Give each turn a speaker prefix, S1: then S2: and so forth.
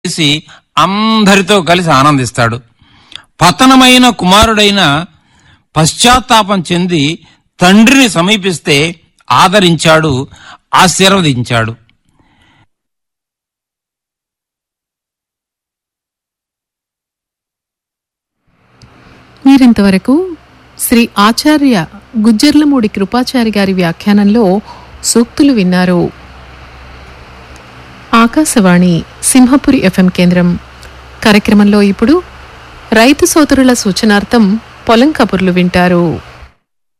S1: చేసి అందరితో కలిసి ఆనందిస్తాడు పతనమైన కుమారుడైన పశ్చాత్తాపం చెంది తండ్రిని సమీపిస్తే ఆదరించాడు ఆశీర్వదించాడు
S2: మీరింతవరకు శ్రీ ఆచార్య గుజ్జర్లమూడి కృపాచారి గారి వ్యాఖ్యానంలో సూక్తులు విన్నారు ఆకాశవాణి సింహపురి ఎఫ్ఎం కేంద్రం కార్యక్రమంలో ఇప్పుడు రైతు సోదరుల సూచనార్థం పొలం కబుర్లు వింటారు